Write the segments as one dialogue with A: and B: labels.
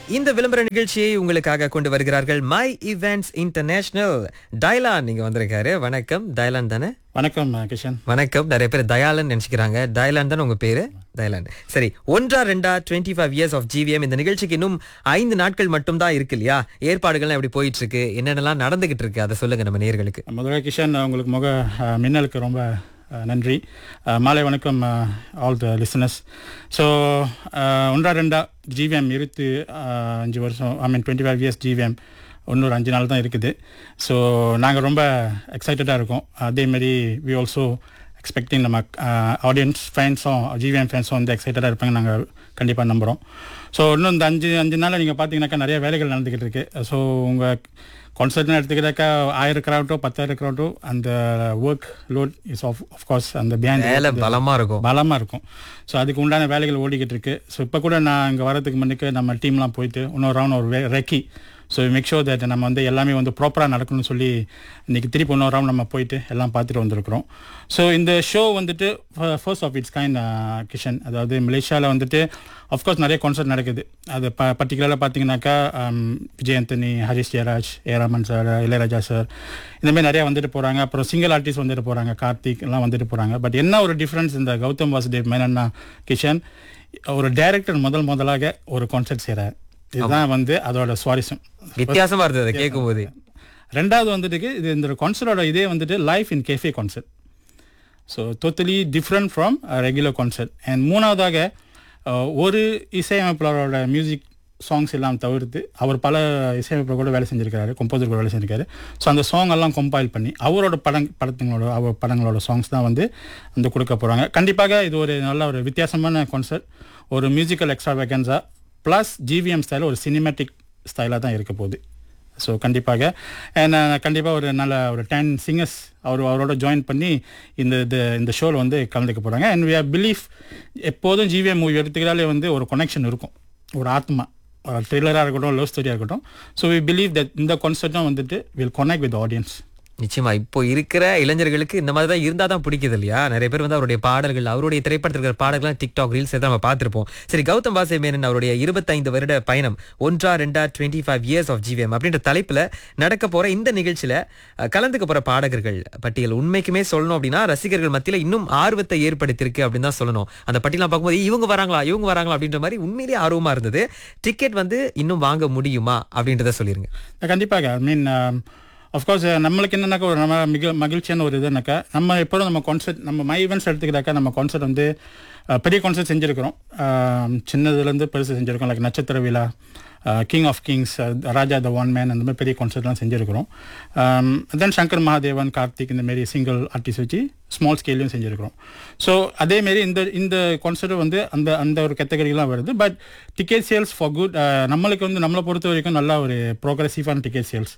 A: இந்த விளம்பர நிகழ்ச்சியை உங்களுக்காக கொண்டு வருகிறார்கள் மை இவெண்ட்ஸ் இன்டர்நேஷனல் டைலான் நீங்க வந்திருக்காரு வணக்கம் டைலான் தானே
B: வணக்கம் அஹ், கிஷன்
A: வணக்கம் நிறைய பேர் தயாலன் நினைச்சுக்கிறாங்க தயாலன் தானே உங்க பேரு தயாலன் சரி ஒன்றா ரெண்டா twenty five years of GVM இந்த நிகழ்ச்சிக்கு இன்னும் ஐந்து நாட்கள் மட்டும் தான் இருக்கு இல்லையா ஏற்பாடுகள்லாம் எப்படி போயிட்டு இருக்கு என்னென்னலாம் நடந்துகிட்டு இருக்கு அதை சொல்லுங்க நம்ம நேயர்களுக்கு
B: முதல்ல கிஷன் உங்களுக்கு முக அஹ், மின்னலுக்கு ரொம்ப அஹ், நன்றி அஹ், மாலை வணக்கம் ஆல் த லிசனர்ஸ் ஸோ ஒன்றா ரெண்டா ஜிவிஎம் இருபத்தி அஹ், அஞ்சு வருஷம் I mean twenty five years GVM இன்னொரு அஞ்சு நாள் தான் இருக்குது ஸோ நாங்கள் ரொம்ப எக்ஸைட்டடாக இருக்கோம் அதேமாரி வி ஆல்சோ எக்ஸ்பெக்டிங் நம்ம ஆடியன்ஸ் ஃபேன்ஸும் ஜிவிஎம் ஃபேன்ஸும் வந்து எக்ஸைட்டடாக இருப்பாங்க நாங்கள் கண்டிப்பாக நம்புகிறோம் ஸோ இன்னும் இந்த அஞ்சு அஞ்சு நாளில் நீங்கள் பார்த்தீங்கன்னாக்கா நிறைய வேலைகள் நடந்துக்கிட்டு இருக்கு ஸோ உங்கள் கான்சர்ட்னு எடுத்துக்கிட்டாக்கா ஆயிரம் கிராவட்டோ பத்தாயிரம் கிராவட்டோ அந்த work load is of of course அந்த
A: வேலை
B: பியாண்ட்
A: பலமா இருக்கும்
B: பலமாக இருக்கும் ஸோ அதுக்கு உண்டான வேலைகள் ஓடிக்கிட்டு இருக்கு ஸோ இப்போ கூட நான் இங்கே வரதுக்கு முன்னுக்கு நம்ம டீம்லாம் போயிட்டு இன்னொரு ரவுண்ட் ஒரு recce so make sure that நம்ம வந்து எல்லாமே வந்து ப்ராப்பராக நடக்கணும்னு சொல்லி இன்னைக்கு திருப்பி இன்னொரு ரவுண்ட் நம்ம போயிட்டு எல்லாம் பார்த்துட்டு வந்திருக்கிறோம் ஸோ இந்த ஷோ வந்துட்டு ஃபர்ஸ்ட் ஆஃப் இட்ஸ் கைண்ட் கிஷன் அதாவது மலேசியாவில் வந்துட்டு அஃப்கோர்ஸ் நிறைய கான்சர்ட் நடக்குது அது ப பர்டிகுலராக பார்த்தீங்கன்னாக்கா விஜய் ஆந்தனி ஹரிஷ் ஜெயராஜ் ஏராமன் சார் இளையராஜா சார் இந்த மாதிரி நிறைய வந்துட்டு போகிறாங்க அப்புறம் சிங்கிள் ஆர்டிஸ்ட் வந்துட்டு போகிறாங்க கார்த்திக் எல்லாம் வந்துட்டு போகிறாங்க பட் என்ன ஒரு டிஃப்ரென்ஸ் இந்த கௌதம் வாசுதேவ் மேனன்னா கிஷன் ஒரு டைரக்டர் முதல் முதலாக ஒரு கான்சர்ட் செய்கிறார் இதுதான் வந்து அதோட சுவாரஸ்யம்
A: வித்தியாசமா இருந்தது அதை கேட்கும் போது
B: ரெண்டாவது வந்துட்டு இது இந்த கான்சர்ட்டோட இதே வந்துட்டு life in cafe concert so totally different from regular concert and மூணாவதாக அஹ், ஒரு இசையமைப்பாளரோட மியூசிக் சாங்ஸ் எல்லாம் தவிர்த்து அவர் பல இசையமைப்பாளர் கூட வேலை செஞ்சிருக்காரு கம்போசர் கூட வேலை செஞ்சிருக்காரு ஸோ அந்த சாங் எல்லாம் கம்பைல் பண்ணி அவரோட படம் படத்துங்களோட அவர் படங்களோட சாங்ஸ் தான் வந்து வந்து கொடுக்க போகிறாங்க கண்டிப்பாக இது ஒரு நல்ல ஒரு வித்தியாசமான கான்சர்ட் ஒரு musical extravaganza plus GVM style ஒரு சினிமேட்டிக் ஸ்டைலாக தான் இருக்க போகுது ஸோ கண்டிப்பாக and, uh, கண்டிப்பாக ஒரு நல்ல ஒரு டென் சிங்கர்ஸ் அவர் அவரோட ஜாயின் பண்ணி இந்த இது இந்த ஷோவில் வந்து கலந்துக்க போகிறாங்க அண்ட் வி ஆர் பிலீஃப் எப்போதும் ஜிவிஎம் மூவி எடுத்துக்கிறாலே வந்து ஒரு கனெக்ஷன் இருக்கும் ஒரு ஆத்மா த்ரில்லராக இருக்கட்டும் லவ் ஸ்டோரியாக இருக்கட்டும் ஸோ வி பிலீவ் தட் இந்த கான்செப்டும் வந்துட்டு வில் கனெக்ட் வித் ஆடியன்ஸ்
A: நிச்சயமா இப்போ இருக்கிற இளைஞர்களுக்கு இந்த மாதிரி தான் இருந்தா தான் பிடிக்குது இல்லையா நிறைய பேர் வந்து அவருடைய பாடல்கள் அவருடைய திரைப்படத்தில் இருக்கிற பாடல்கள் டிக்டாக் ரீல்ஸ் தான் நம்ம பார்த்திருப்போம் சரி கௌதம் வாசே மேனன் அவருடைய இருபத்தைந்து வருட பயணம் ஒன்றா ரெண்டா twenty five years of GVM அப்படின்ற தலைப்புல நடக்க போற இந்த நிகழ்ச்சியில அஹ், கலந்துக்க போற பாடகர்கள் பட்டியல் உண்மைக்குமே சொல்லணும் அப்படின்னா ரசிகர்கள் மத்தியில இன்னும் ஆர்வத்தை ஏற்படுத்தியிருக்கு அப்படின்னு தான் சொல்லணும் அந்த பட்டியலாம் பார்க்கும்போது இவங்க வராங்களா இவங்க வராங்களா அப்படின்ற மாதிரி உண்மையிலேயே ஆர்வமா இருந்தது டிக்கெட் வந்து இன்னும் வாங்க முடியுமா அப்படின்றத சொல்லிருங்க
B: கண்டிப்பாக ஐ மீன் அஃப்கோர்ஸ் நம்மளுக்கு என்னன்னாக்கா ஒரு நம்ம மிக மகிழ்ச்சியான ஒரு இதுனாக்கா நம்ம எப்போதும் நம்ம கான்சர்ட் நம்ம மை ஈவெண்ட்ஸ் எடுத்துக்கிட்டாக்கா நம்ம கான்சர்ட் வந்து அஹ், பெரிய கான்சர்ட் செஞ்சுருக்கிறோம் அஹ், சின்னதுலேருந்து பெருசு செஞ்சுருக்கோம் லைக் நட்சத்திர விழா king of kings Raja the one man அந்த மாதிரி பெரிய கான்சர்ட்லாம் செஞ்சுருக்கிறோம் தென் சங்கர் மகாதேவன் கார்த்திக் இந்த மாதிரி சிங்கிள் ஆர்டிஸ்ட் வச்சு ஸ்மால் ஸ்கேலையும் செஞ்சுருக்கிறோம் ஸோ அதேமாரி இந்த இந்த கான்சர்ட் வந்து அந்த அந்த ஒரு கேட்டகரிலாம் வருது but ticket sales for good நம்மளுக்கு வந்து நம்மளை பொறுத்த வரைக்கும் நல்ல ஒரு ப்ரோக்ரஸிவான டிக்கெட் சேல்ஸ்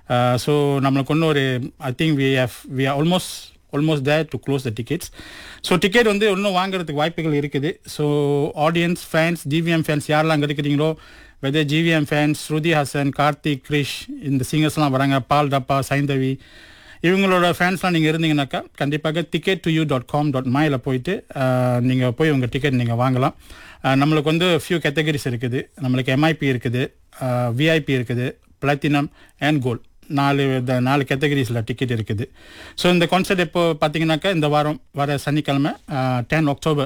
B: ஸோ நம்மளுக்கு ஒன்றும் ஒரு I think we have we almost almost there to close the tickets so ticket வந்து இன்னும் வாங்குறதுக்கு வாய்ப்புகள் இருக்குது so audience fans GVM fans யாரெல்லாம் அங்கே இருக்கிறீங்களோ whether GVM fans Shruti Haasan Karthik Krish இந்த சிங்கர்ஸ்லாம் வராங்க பால் டப்பா சைந்தவி இவங்களோட ஃபேன்ஸ்லாம் நீங்கள் இருந்தீங்கன்னாக்கா கண்டிப்பாக ticket to you dot com dot my போயிட்டு நீங்கள் போய் உங்கள் டிக்கெட் நீங்கள் வாங்கலாம் அஹ், நம்மளுக்கு வந்து ஃபியூ கேட்டகரிஸ் இருக்குது நம்மளுக்கு எம்ஐபி இருக்குது விஐபி இருக்குது பிளாட்டினம் அண்ட் கோல்ட் நாலு இந்த நாலு கேட்டகரிஸில் டிக்கெட் இருக்குது ஸோ இந்த கான்சர்ட் எப்போ பார்த்தீங்கன்னாக்கா இந்த வாரம் வர சனிக்கிழமை ten October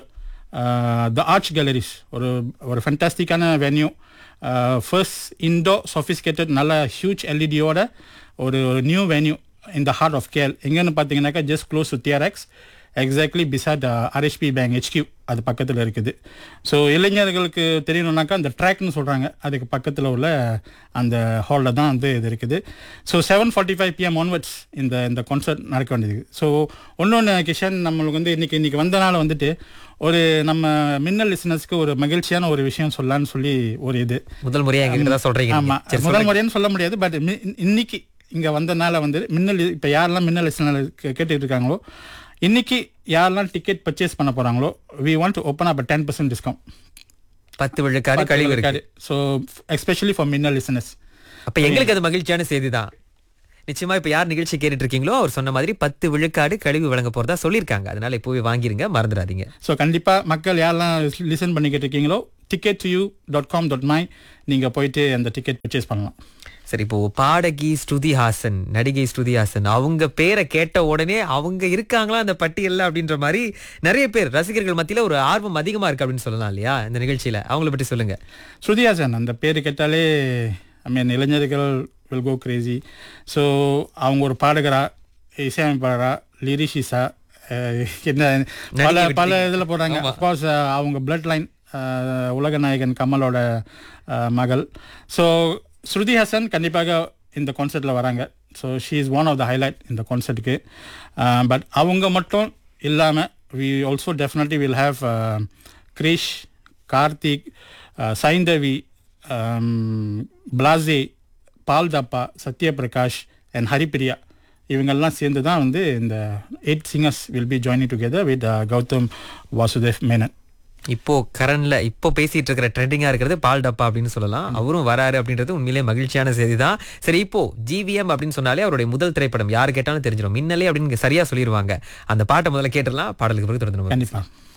B: the arts galleries ஒரு ஒரு ஃபென்டாஸ்டிக்கான வென்யூ ஃபர்ஸ்ட் இண்டோ சொஃபிஸ்கேட்டட் நல்ல ஹியூஜ் எல்இடியோட ஒரு ஒரு நியூ வென்யூ இந்த ஹார்ட் ஆஃப் கேல் எங்கன்னு பார்த்தீங்கன்னாக்கா just close to TRX exactly beside RSB bank HQ அது பக்கத்தில் இருக்குது ஸோ இளைஞர்களுக்கு தெரியணும்னாக்கா அந்த ட்ராக்னு சொல்கிறாங்க அதுக்கு பக்கத்தில் உள்ள அந்த ஹாலில் தான் வந்து இது இருக்குது so seven forty five PM onwards இந்த இந்த கான்சர்ட் நடக்க வேண்டியது ஸோ ஒன்னொன்று கிஷன் நம்மளுக்கு வந்து இன்னைக்கு இன்னைக்கு வந்தனால வந்துட்டு ஒரு நம்ம மின்னல் லிசனர்ஸ்க்கு ஒரு மகிழ்ச்சியான ஒரு விஷயம் சொல்லலான்னு சொல்லி ஒரு இது
A: முதல் முறையா எங்ககிட்ட தான் சொல்றீங்க நீங்க.
B: ஆமா
A: சரி,
B: முதல் முறைன்னு சொல்ல முடியாது பட் இன்னைக்கு இங்க வந்தனால வந்து மின்னல் இப்ப யாரெல்லாம் மின்னல் லிசனர் கேட்டுட்டு இருக்காங்களோ இன்னைக்கு யாரெல்லாம் டிக்கெட் பர்ச்சேஸ் பண்ண போறாங்களோ we want to open up ten percent discount
A: பத்து விழுக்காடு கழிவு இருக்கு
B: so especially for Minnal listeners
A: அப்ப எங்களுக்கு அது மகிழ்ச்சியான செய்தி தான் நிச்சயமா இப்ப யார் நிகழ்ச்சி கேட்டுட்டு இருக்கீங்களோ அவர் சொன்ன மாதிரி பத்து விழுக்காடு கழிவு வழங்க போறதா சொல்லியிருக்காங்க அதனால இப்போவே வாங்கிருங்க மறந்துடாதீங்க
B: ஸோ கண்டிப்பாக மக்கள் யாரெல்லாம் லிசன் பண்ணிக்கிட்டு இருக்கீங்களோ ticket to you dot com dot my நீங்கள் போயிட்டு அந்த டிக்கெட் பர்ச்சேஸ் பண்ணலாம்
A: சரி இப்போ பாடகி ஸ்ருதி ஹாசன் நடிகை ஸ்ருதி ஹாசன் அவங்க பேரை கேட்ட உடனே அவங்க இருக்காங்களா அந்த பட்டியல்ல அப்படின்ற மாதிரி நிறைய பேர் ரசிகர்கள் மத்தியில ஒரு ஆர்வம் அதிகமா இருக்கு அப்படின்னு சொல்லலாம் இல்லையா இந்த நிகழ்ச்சியில அவங்கள பற்றி சொல்லுங்க
B: ஸ்ருதிஹாசன் அந்த பேர் கேட்டாலே ஐ மீன் இளைஞர்கள் வில் கோ கிரேசி ஸோ அவங்க ஒரு பாடகரா இசையமைப்பாளரா லிரிஷிஸா என்ன பல
A: நடிகை
B: பல இதில் போடுறாங்க அஃப்கோர்ஸ் அவங்க பிளட் லைன் உலக நாயகன் கமலோட அஹ், மகள் ஸோ ஸ்ருதிஹாசன் கண்டிப்பாக இந்த கான்சர்ட்டில் வராங்க so she is one of the highlight இந்த கான்சர்ட்டுக்கு பட் அவங்க மட்டும் இல்லாமல் we also definitely will have Krish Karthik ah, Saindhavi பிளாசே பால் தப்பா சத்யபிரகாஷ் அண்ட் ஹரிப்பிரியா இவங்கெல்லாம் சேர்ந்து தான் வந்து இந்த eight singers will be joining together with Gautham Vasudev Menon
A: இப்போ கரண்ட்ல இப்போ பேசிட்டு இருக்கிற ட்ரெண்டிங்கா இருக்கிறது பால் டப்பா அப்படின்னு சொல்லலாம் அவரும் வராரு அப்படின்றது உண்மையிலே மகிழ்ச்சியான செய்தி தான் சரி இப்போ ஜிவிஎம் அப்படின்னு சொன்னாலே அவருடைய முதல் திரைப்படம் யாரு கேட்டாலும் தெரிஞ்சிடும் மின்னலே அப்படின்னு சரியா சொல்லிடுவாங்க அந்த பாட்டை முதல்ல கேட்டுடலாம் பாடலுக்கு பிறகு தொடர்ந்து நம்ம
B: கண்டிப்பாக